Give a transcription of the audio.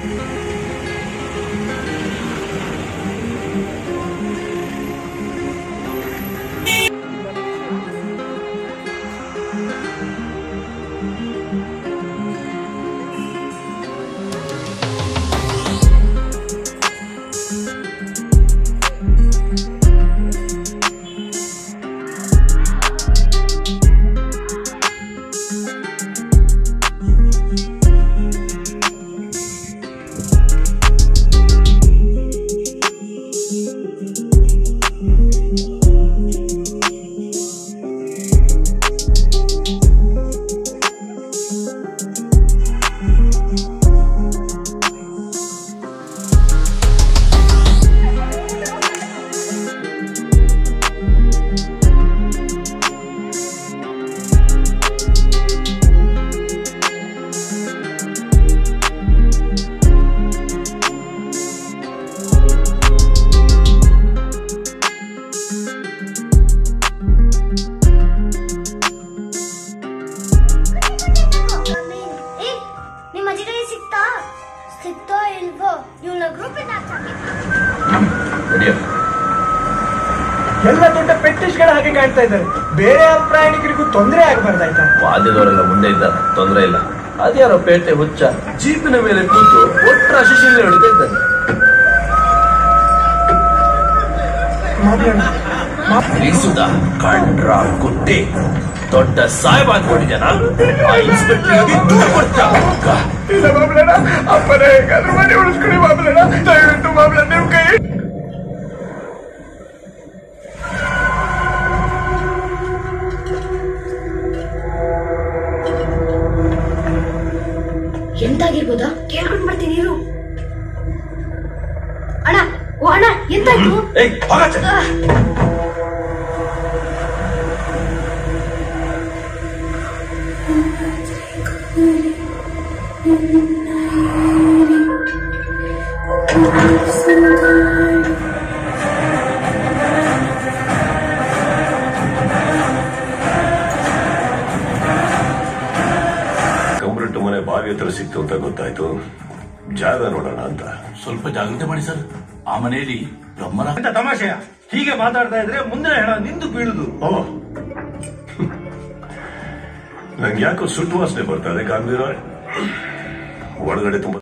ಏ ನಿಮ್ಮ ಅಜ್ಜಿಗೆ ಸಿಕ್ತಾ ಸಿಕ್ತೋ ಇಲ್ವೋ ಇವಳ ಗ್ರೂಪಿಂದ ನಡೆಯೋ ಎಲ್ಲ ದೊಡ್ಡ ಪೆಟ್ಟಿಸ್ಗಳ ಹಾಗೆ ಕಾಣ್ತಾ ಇದ್ದಾರೆ ಬೇರೆ ಯಾವ ಪ್ರಯಾಣಿಕರಿಗೂ ತೊಂದರೆ ಆಗಬಾರ್ದಾಯ್ತಾ ವಾದ್ಯದವರೆಲ್ಲ ಮುಂದೆ ಇದ್ದಾರೆ ತೊಂದರೆ ಇಲ್ಲ ಅದ್ಯಾರೋ ಪೇಟೆ ಹುಚ್ಚ ಜೀಪಿನ ಮೇಲೆ ಕೂತು ಒಟ್ಟರ ಶಿಶಿಲ್ಲೆ ಹೊಡಿತಾ ಇದ್ದಾನೆ ಮಾತಾಡೋಣ ತಿಳಿಸುದ ಕಂಡ್ರ ಕುಟ್ಟಿ ದೊಡ್ಡ ಸಾಹೇಬ್ ಅನ್ಕೊಂಡಿದ್ದಾನ ಆ ಇನ್ಸ್ಪೆಕ್ಟರ್ಗೆ ದೂರ ಕೊಡ್ತಾ ಇಲ್ಲ ಬಾಬ್ಲಣ್ಣ ಅಪ್ಪನ ಹೇಗಾದ್ರೂ ಮನೆ ಉಳಿಸ್ಕೊಡಿ ಬಾಬ್ಲಣ್ಣ ದಯವಿಟ್ಟು ಬಾಬ್ಲ ನಿಮ್ ಕೈ ಎಂತಾಗಿರ್ಬೋದಾ ಕೇಳ್ಕೊಂಡ್ ಬರ್ತೀನಿ ಇರು ಅಣ್ಣ ಓ ಅಣ್ಣ ಎಂತಾಯ್ತು ಏಯ್ ಹೋಗಚ್ಚ ಕಂಬ್ರಟ್ಟು ಮನೆ ಬಾವಿ ಹತ್ರ ಸಿಕ್ತು ಅಂತ ಗೊತ್ತಾಯ್ತು ಜಾಗ ನೋಡೋಣ ಅಂತ ಸ್ವಲ್ಪ ಜಾಗ್ರತೆ ಮಾಡಿ ಸರ್ ಆ ಮನೆಯಲ್ಲಿ ಬ್ರಹ್ಮರ ಅಂತ ತಮಾಷೆಯ ಹೀಗೆ ಮಾತಾಡ್ತಾ ಇದ್ರೆ ಮುಂದೆ ಹೆಣ ನಿಂದು ಬೀಳುದು ಓ ನಂಗೆ ಯಾಕೋ ಸುಟ್ಟು ವಾಸನೆ ಬರ್ತಾ ಇದೆ ಕಾಣ್ದಿರೋ ಒಳಗಡೆ ತುಂಬಾ